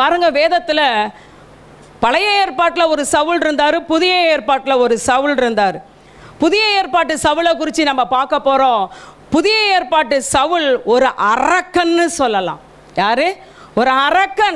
பாருங்க வேதத்தில் பழைய ஏற்பாட்டில் ஒரு சவுல் இருந்தார் புதிய ஏற்பாட்டில் ஒரு சவுல் இருந்தார் புதிய ஏற்பாட்டு சவுலை குறித்து நம்ம பார்க்க போகிறோம் புதிய ஏற்பாட்டு சவுல் ஒரு அரக்கன்னு சொல்லலாம் யாரு ஒரு அரக்கன்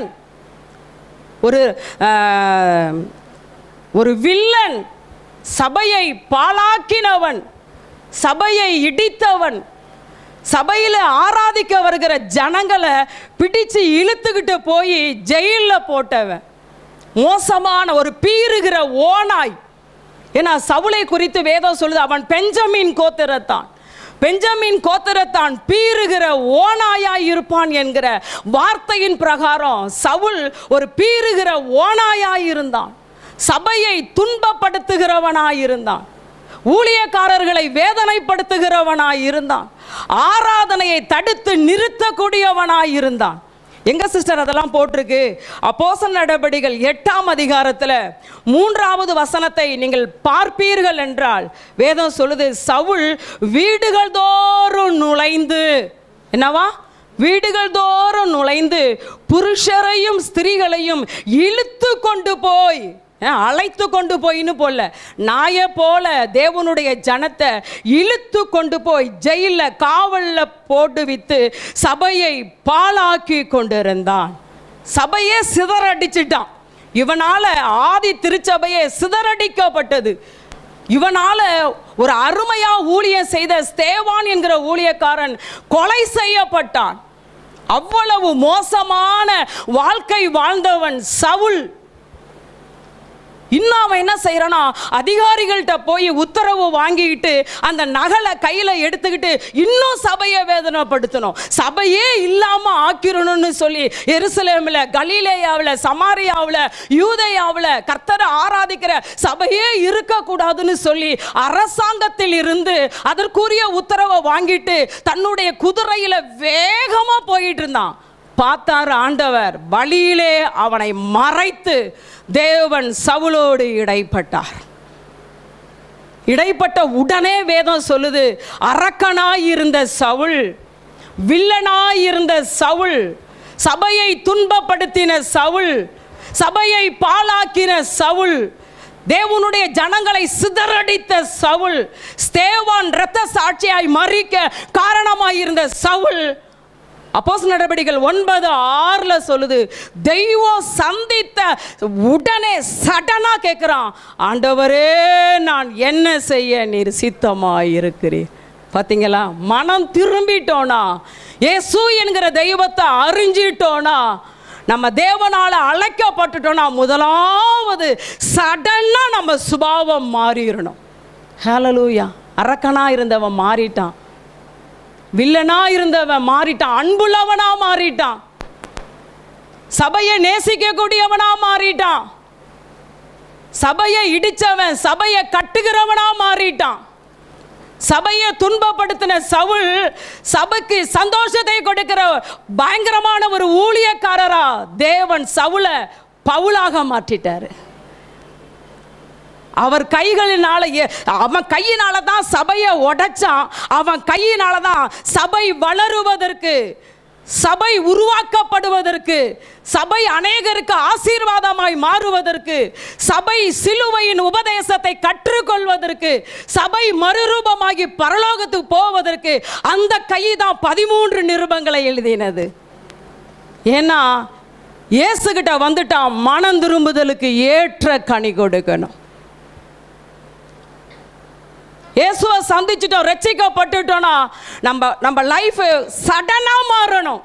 ஒரு ஆஹ், ஒரு வில்லன் சபையை பாழாக்கினவன் சபையை இடித்தவன் சபையில் ஆராதிக்க வருகிற ஜனங்களை பிடிச்சு இழுத்துக்கிட்டு போய் ஜெயிலில் போட்டவன் மோசமான ஒரு பீறுகிற ஓனாய் ஏன்னா சவுளை குறித்து வேதம் சொல்லுது அவன் பெஞ்சமின் கோத்திரத்தான் பெஞ்சமின் கோத்திரத்தான் பீறுகிற ஓனாயாய் இருப்பான் என்கிற வார்த்தையின் பிரகாரம் சவுல் ஒரு பீறுகிற ஓனாயாய் இருந்தான் சபையை துன்பப்படுத்துகிறவனாய் இருந்தான் ஊழியக்காரர்களை வேதனைப்படுத்துகிறவனாய் இருந்தான் ஆராதனையை தடுத்து நிறுத்தக்கூடியவனாய் இருந்தான் எங்க சிஸ்டர் அதெல்லாம் போட்டிருக்கு அப்போசல் நடவடிக்கைகள் எட்டாம் அதிகாரத்தில் மூன்றாவது வசனத்தை நீங்கள் பார்ப்பீர்கள் என்றால் வேதம் சொல்லுது சவுல் வீடுகள் தோறும் நுழைந்து என்னவா வீடுகள் தோறும் நுழைந்து புருஷரையும் ஸ்திரீகளையும் இழுத்து கொண்டு போய் அஹ், அழைத்து கொண்டு போயின்னு போல நாய போல தேவனுடைய ஜனத்தை இழுத்து கொண்டு போய் ஜெயிலில் காவலில் போட்டு வித்து சபையை பாழாக்கி கொண்டிருந்தான் சபையே சிதறடிச்சிட்டான் இவனால ஆதி திருச்சபையே சிதறடிக்கப்பட்டது இவனால ஒரு அருமையா ஊழியம் செய்த ஸ்தேவான் என்கிற ஊழியக்காரன் கொலை செய்யப்பட்டான் அவ்வளவு மோசமான வாழ்க்கை வாழ்ந்தவன் சவுல் இன்னும் அவன் என்ன செய்யறானா அதிகாரிகள்கிட்ட போய் உத்தரவு வாங்கிக்கிட்டு அந்த நகலை கையில் எடுத்துக்கிட்டு இன்னும் சபையை வேதனைப்படுத்தணும் சபையே இல்லாமல் ஆக்கிரணும்னு சொல்லி எருசலேமில் கலீலேயாவில் சமாரியாவில் யூதேயாவில் கர்த்தரை ஆராதிக்கிற சபையே இருக்கக்கூடாதுன்னு சொல்லி அரசாங்கத்தில் இருந்து அதற்குரிய உத்தரவை வாங்கிட்டு தன்னுடைய குதிரையில் வேகமாக போயிட்டு இருந்தான் பார்த்தார் ஆண்டவர் வழியிலே அவனை மறைத்து தேவன் சவுலோடு இடைப்பட்டார் இடைப்பட்ட உடனே வேதம் சொல்லுது அரக்கனாயிருந்த சவுல் வில்லனாயிருந்த சவுல் சபையை துன்பப்படுத்தின சவுல் சபையை பாழாக்கின சவுல் தேவனுடைய ஜனங்களை சிதறடித்த சவுல் ஸ்தேவான் இரத்த சாட்சியாய் மறிக்க காரணமாயிருந்த சவுல் அப்போஸ் நடவடிக்கைகள் ஒன்பது ஆறுல சொல்லுது தெய்வம் சந்தித்த உடனே சடனா கேட்குறான் ஆண்டவரே நான் என்ன செய்ய நீர் சித்தமாய் இருக்கிறீர் பார்த்தீங்களா மனம் திரும்பிட்டோனா இயேசு என்கிற தெய்வத்தை அறிஞ்சிட்டோனா நம்ம தேவனால அழைக்கப்பட்டுட்டோம்னா முதலாவது சடனா நம்ம சுபாவம் மாறிடணும் ஹalleluya அரக்கனா இருந்தவன் மாறிட்டான் வில்லனா இருந்தவன் மாறிட்டான் அன்புள்ளவனா மாறிட்டான் சபையை நேசிக்கக்கூடியவனா மாறிட்டான் சபையை இடிச்சவன் சபையை கட்டுகிறவனா மாறிட்டான் சபையை துன்பப்படுத்தின சவுல் சபைக்கு சந்தோஷத்தை கொடுக்கிற பயங்கரமான ஒரு ஊழியக்காரரா தேவன் சவுல பவுலாக மாற்றிட்டாரு அவர் கைகளினால ஏ- அவன் கையினால தான் சபையை உடைச்சான் அவன் கையினால தான் சபை வளருவதற்கு சபை உருவாக்கப்படுவதற்கு சபை அநேகருக்கு ஆசீர்வாதமாய் மாறுவதற்கு சபை சிலுவையின் உபதேசத்தை கற்றுக்கொள்வதற்கு சபை மறுரூபமாகி பரலோகத்துக்கு போவதற்கு அந்த கை தான் பதிமூன்று நிருபங்களை எழுதினது ஏன்னா இயேசுகிட்ட வந்துட்டான் மனம் திரும்புதலுக்கு ஏற்ற கனி கொடுக்கணும் இயேசுவை சந்திச்சிட்டோம் ரட்சிக்கப்பட்டுட்டோம்னா நம்ம நம்ம லைஃப் சடனாக மாறணும்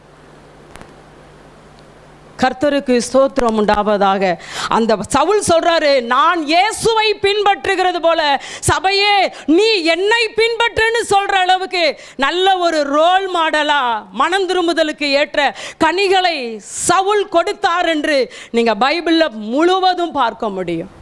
கர்த்தருக்கு ஸ்தோத்திரம் உண்டாவதாக அந்த சவுல் சொல்றாரு நான் இயேசுவை பின்பற்றுகிறது போல சபையே நீ என்னை பின்பற்றுன்னு சொல்ற அளவுக்கு நல்ல ஒரு ரோல் மாடலா மனம் திரும்புதலுக்கு ஏற்ற கனிகளை சவுல் கொடுத்தார் என்று நீங்க பைபிள்ல முழுவதும் பார்க்க முடியும்